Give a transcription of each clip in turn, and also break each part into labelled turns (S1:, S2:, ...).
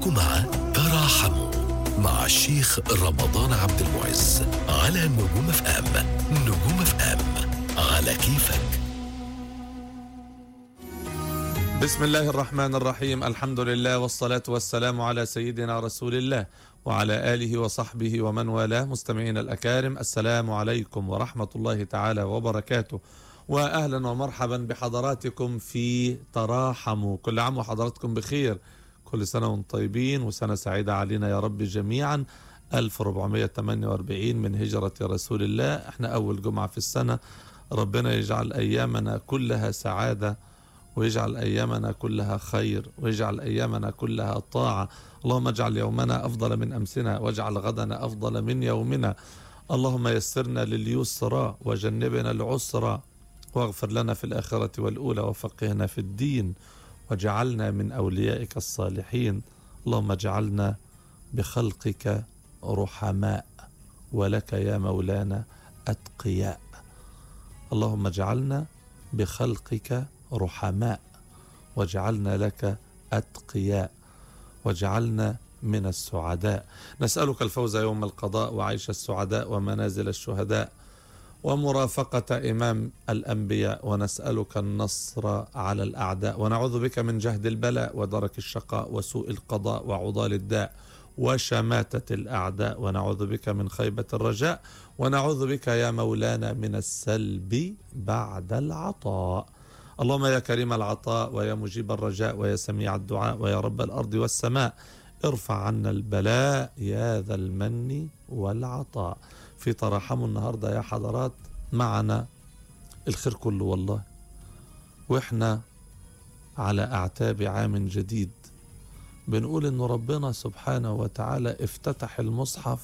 S1: معكم مع تراحموا مع الشيخ رمضان عبد المعز على نجوم اف ام نجوم اف ام على كيفك
S2: بسم الله الرحمن الرحيم الحمد لله والصلاة والسلام على سيدنا رسول الله وعلى آله وصحبه ومن والاه مستمعين الأكارم السلام عليكم ورحمة الله تعالى وبركاته وأهلا ومرحبا بحضراتكم في تراحموا كل عام وحضراتكم بخير كل سنة وانتم طيبين وسنة سعيدة علينا يا رب جميعا 1448 من هجرة رسول الله احنا أول جمعة في السنة ربنا يجعل أيامنا كلها سعادة ويجعل أيامنا كلها خير ويجعل أيامنا كلها طاعة اللهم اجعل يومنا أفضل من أمسنا واجعل غدنا أفضل من يومنا اللهم يسرنا لليسرى وجنبنا العسرى واغفر لنا في الآخرة والأولى وفقهنا في الدين وجعلنا من أوليائك الصالحين اللهم اجعلنا بخلقك رحماء ولك يا مولانا أتقياء اللهم اجعلنا بخلقك رحماء واجعلنا لك أتقياء واجعلنا من السعداء نسألك الفوز يوم القضاء وعيش السعداء ومنازل الشهداء ومرافقة إمام الأنبياء ونسألك النصر على الأعداء ونعوذ بك من جهد البلاء ودرك الشقاء وسوء القضاء وعضال الداء وشماتة الأعداء ونعوذ بك من خيبة الرجاء ونعوذ بك يا مولانا من السلب بعد العطاء اللهم يا كريم العطاء ويا مجيب الرجاء ويا سميع الدعاء ويا رب الأرض والسماء ارفع عنا البلاء يا ذا المن والعطاء في تراحم النهاردة يا حضرات معنا الخير كله والله واحنا على أعتاب عام جديد بنقول ان ربنا سبحانه وتعالى افتتح المصحف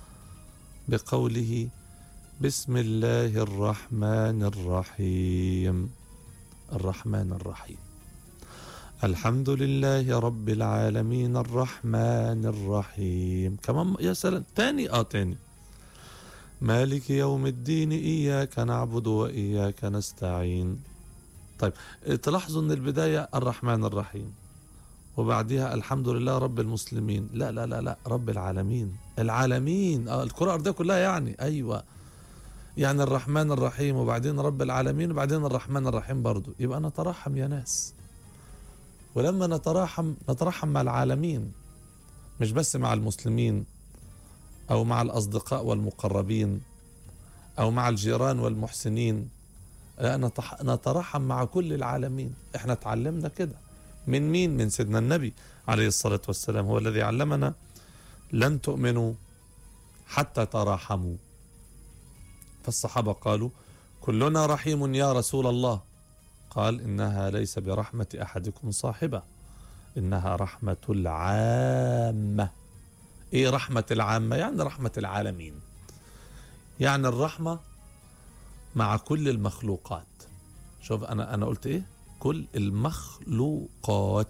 S2: بقوله بسم الله الرحمن الرحيم الرحمن الرحيم الحمد لله رب العالمين الرحمن الرحيم كمان يا سلام تاني اه تاني مالك يوم الدين إياك نعبد وإياك نستعين طيب تلاحظوا ان البداية الرحمن الرحيم وبعدها الحمد لله رب المسلمين لا لا لا لا رب العالمين العالمين اه الكرة الأرضية كلها يعني أيوة يعني الرحمن الرحيم وبعدين رب العالمين وبعدين الرحمن الرحيم برضو يبقى نترحم يا ناس ولما نتراحم نترحم مع العالمين مش بس مع المسلمين أو مع الأصدقاء والمقربين أو مع الجيران والمحسنين لا نترحم مع كل العالمين احنا اتعلمنا كده من مين من سيدنا النبي عليه الصلاة والسلام هو الذي علمنا لن تؤمنوا حتى تراحموا فالصحابة قالوا كلنا رحيم يا رسول الله قال إنها ليس برحمة أحدكم صاحبة إنها رحمة العامة إيه رحمة العامة يعني رحمة العالمين يعني الرحمة مع كل المخلوقات شوف أنا أنا قلت إيه كل المخلوقات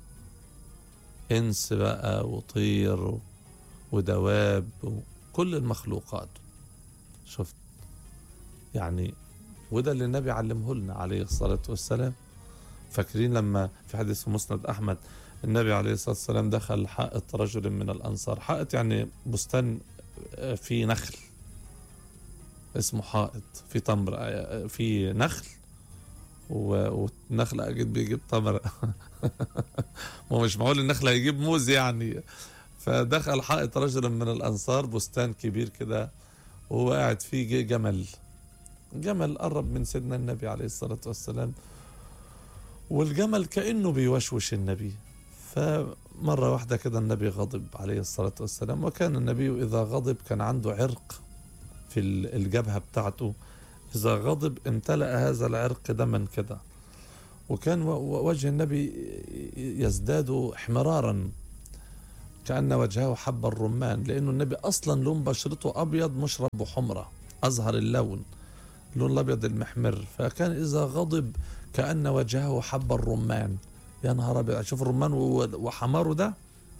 S2: إنس بقى وطير ودواب وكل المخلوقات شفت يعني وده اللي النبي علمه لنا عليه الصلاة والسلام فاكرين لما في حديث في مسند أحمد النبي عليه الصلاة والسلام دخل حائط رجل من الأنصار حائط يعني بستان في نخل اسمه حائط في تمر في نخل والنخل أكيد بيجيب تمر ما مش معقول النخل هيجيب موز يعني فدخل حائط رجل من الأنصار بستان كبير كده وهو قاعد فيه جه جمل جمل قرب من سيدنا النبي عليه الصلاة والسلام والجمل كأنه بيوشوش النبي فمرة واحدة كده النبي غضب عليه الصلاة والسلام وكان النبي إذا غضب كان عنده عرق في الجبهة بتاعته إذا غضب امتلأ هذا العرق دما كده وكان وجه النبي يزداد احمرارا كأن وجهه حب الرمان لأنه النبي أصلا لون بشرته أبيض مشرب بحمرة أزهر اللون اللون الأبيض المحمر فكان إذا غضب كأن وجهه حب الرمان يا نهار أبيض شوف الرمان وحماره ده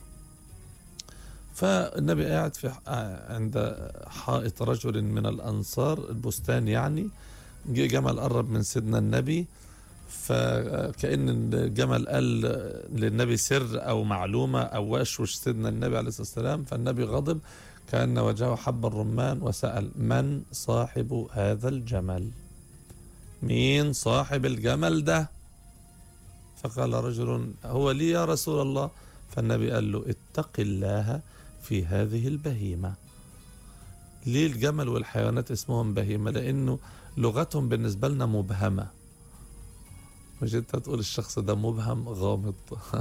S2: فالنبي قاعد في عند حائط رجل من الأنصار البستان يعني جه جمل قرب من سيدنا النبي فكأن الجمل قال للنبي سر أو معلومة أو وشوش سيدنا النبي عليه الصلاة والسلام فالنبي غضب كأن وجهه حب الرمان وسأل من صاحب هذا الجمل مين صاحب الجمل ده فقال رجل هو لي يا رسول الله فالنبي قال له اتق الله في هذه البهيمة ليه الجمل والحيوانات اسمهم بهيمة لأنه لغتهم بالنسبة لنا مبهمة مش انت تقول الشخص ده مبهم غامض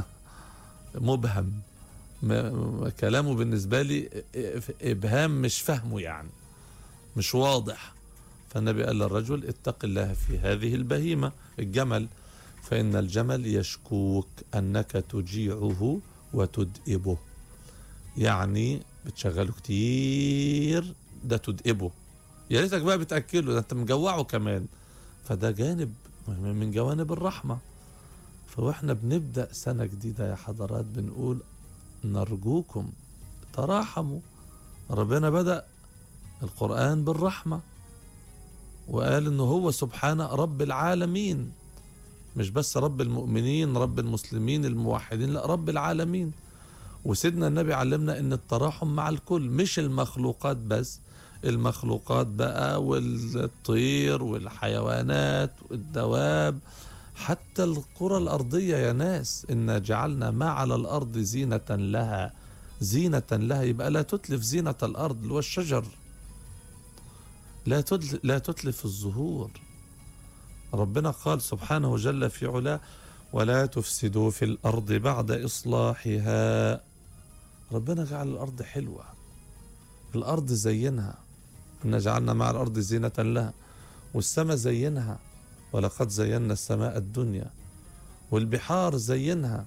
S2: مبهم ما كلامه بالنسبة لي إبهام مش فهمه يعني مش واضح فالنبي قال للرجل اتق الله في هذه البهيمة الجمل فإن الجمل يشكوك أنك تجيعه وتدئبه يعني بتشغله كتير ده تدئبه يا ريتك بقى بتاكله ده انت مجوعه كمان فده جانب من جوانب الرحمه فواحنا بنبدا سنه جديده يا حضرات بنقول نرجوكم تراحموا ربنا بدا القران بالرحمه وقال انه هو سبحانه رب العالمين مش بس رب المؤمنين رب المسلمين الموحدين لا رب العالمين وسيدنا النبي علمنا ان التراحم مع الكل مش المخلوقات بس المخلوقات بقى والطير والحيوانات والدواب حتى القرى الأرضية يا ناس إن جعلنا ما على الأرض زينة لها زينة لها يبقى لا تتلف زينة الأرض اللي هو الشجر لا تتلف, لا تتلف الزهور ربنا قال سبحانه جل في علاه ولا تفسدوا في الأرض بعد إصلاحها ربنا جعل الأرض حلوة الأرض زينها إن جعلنا مع الأرض زينة لها والسماء زينها ولقد زينا السماء الدنيا والبحار زينها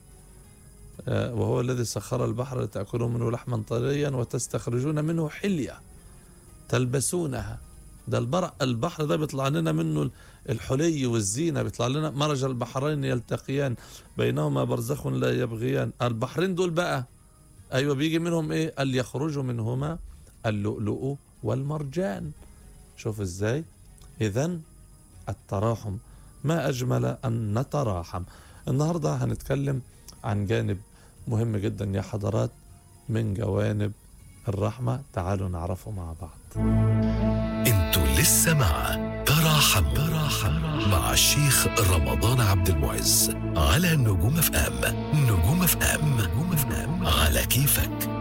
S2: وهو الذي سخر البحر لتأكلوا منه لحما طريا وتستخرجون منه حلية تلبسونها ده البر البحر ده بيطلع لنا منه الحلي والزينة بيطلع لنا مرج البحرين يلتقيان بينهما برزخ لا يبغيان البحرين دول بقى أيوة بيجي منهم إيه قال يخرج منهما اللؤلؤ والمرجان شوف ازاي اذا التراحم ما اجمل ان نتراحم النهارده هنتكلم عن جانب مهم جدا يا حضرات من جوانب الرحمه تعالوا نعرفه مع بعض
S1: انتوا لسه مع تراحم تراحم مع الشيخ رمضان عبد المعز على نجوم اف ام نجوم اف ام نجوم اف ام على كيفك